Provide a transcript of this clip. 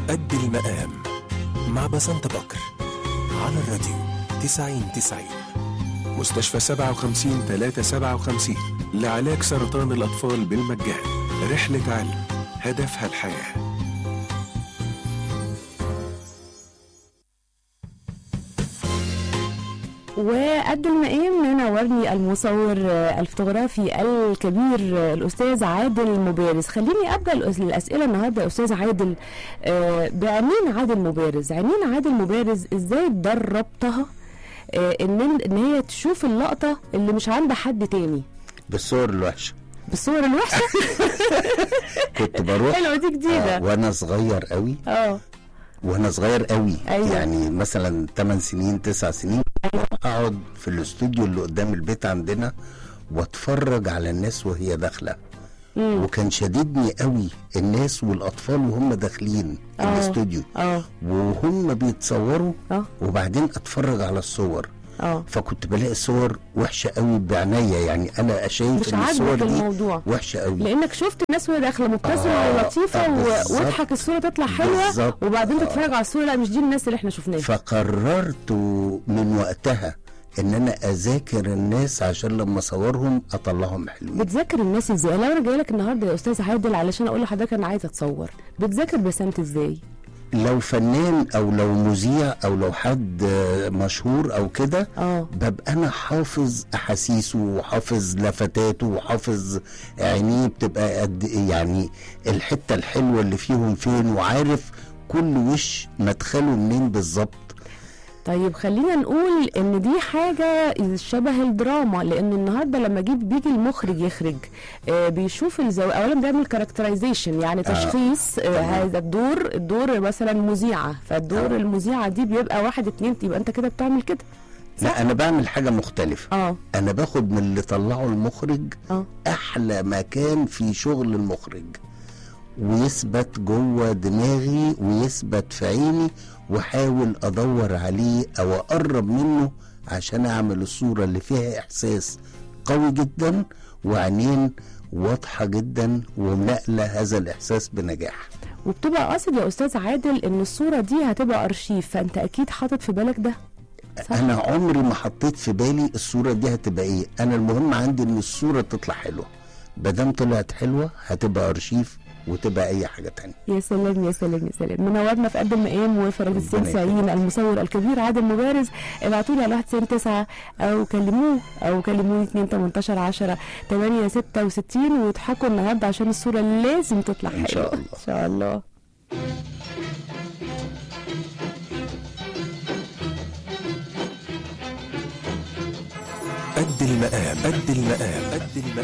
قد المقام مع بسنت بكر على الراديو 90 90 مستشفى 57 357 لعلاج سرطان الأطفال بالمجان رحلة علم هدفها الحياه وقد المقام منورني المصور الفوتوغرافي الكبير الاستاذ عادل مبارز خليني ابدا الاسئله النهارده يا استاذ عادل آه، بعينين عادل مبارز عينين عادل مبارز ازاي دربتها آه، ان ان هي تشوف اللقطه اللي مش عند حد تاني بالصور الوحشه بالصور الوحشه كنت بروح حلوه دي جديده آه وانا صغير قوي اه وانا صغير قوي أيوة. يعني مثلا 8 سنين 9 سنين اقعد في الاستوديو اللي قدام البيت عندنا واتفرج على الناس وهي داخله وكان شديدني قوي الناس والاطفال وهم داخلين آه. الاستوديو اه وهم بيتصوروا اه وبعدين اتفرج على الصور اه فكنت بلاقي صور وحشه قوي بعناية يعني انا شايف مش ان الصور عاجبك دي الموضوع وحشه قوي لانك شفت الناس وهي داخله مبتسمه آه، ولطيفه آه، و- بالظبط. واضحك الصوره تطلع حلوه بالظبط. وبعدين آه. تتفرج على الصوره لا مش دي الناس اللي احنا شفناها فقررت من وقتها ان انا اذاكر الناس عشان لما اصورهم اطلعهم حلوين بتذاكر الناس ازاي لو انا جاي لك النهارده يا استاذ عادل علشان اقول لحضرتك انا عايزه اتصور بتذاكر بسنت ازاي لو فنان او لو مذيع او لو حد آه، مشهور او كده اه ببقى انا حافظ احاسيسه وحافظ لفتاته وحافظ عينيه بتبقى قد إيه يعني الحته الحلوه اللي فيهم فين وعارف كل وش مدخله منين بالظبط طيب خلينا نقول ان دي حاجه شبه الدراما لان النهارده لما جيب بيجي المخرج يخرج آه بيشوف الزو... اولا بيعمل كاركترايزيشن يعني تشخيص آه تمام. هذا الدور الدور مثلا مذيعه فالدور آه. المذيعه دي بيبقى واحد اتنين يبقى انت كده بتعمل كده صح؟ لا انا بعمل حاجه مختلفه اه انا باخد من اللي طلعه المخرج اه احلى مكان في شغل المخرج ويثبت جوه دماغي ويثبت في عيني واحاول ادور عليه او اقرب منه عشان اعمل الصوره اللي فيها احساس قوي جدا وعينين واضحه جدا ونقله هذا الاحساس بنجاح وبتبقى قاصد يا استاذ عادل ان الصوره دي هتبقى ارشيف فانت اكيد حاطط في بالك ده صح. انا عمري ما حطيت في بالي الصوره دي هتبقى ايه انا المهم عندي ان الصوره تطلع حلوه مادام طلعت حلوه هتبقى ارشيف وتبقى اي حاجه تانية يا سلام يا سلام يا سلام منورنا في قد المقام وفرد السين ربنا سعيد المصور الكبير عادل مبارز ابعتوا لي على 199 او كلموه او كلموني 2 18 10 8 66 واضحكوا النهارده عشان الصوره لازم تطلع إن حلوه شاء الله. ان شاء الله قد المقام قد المقام قد المقام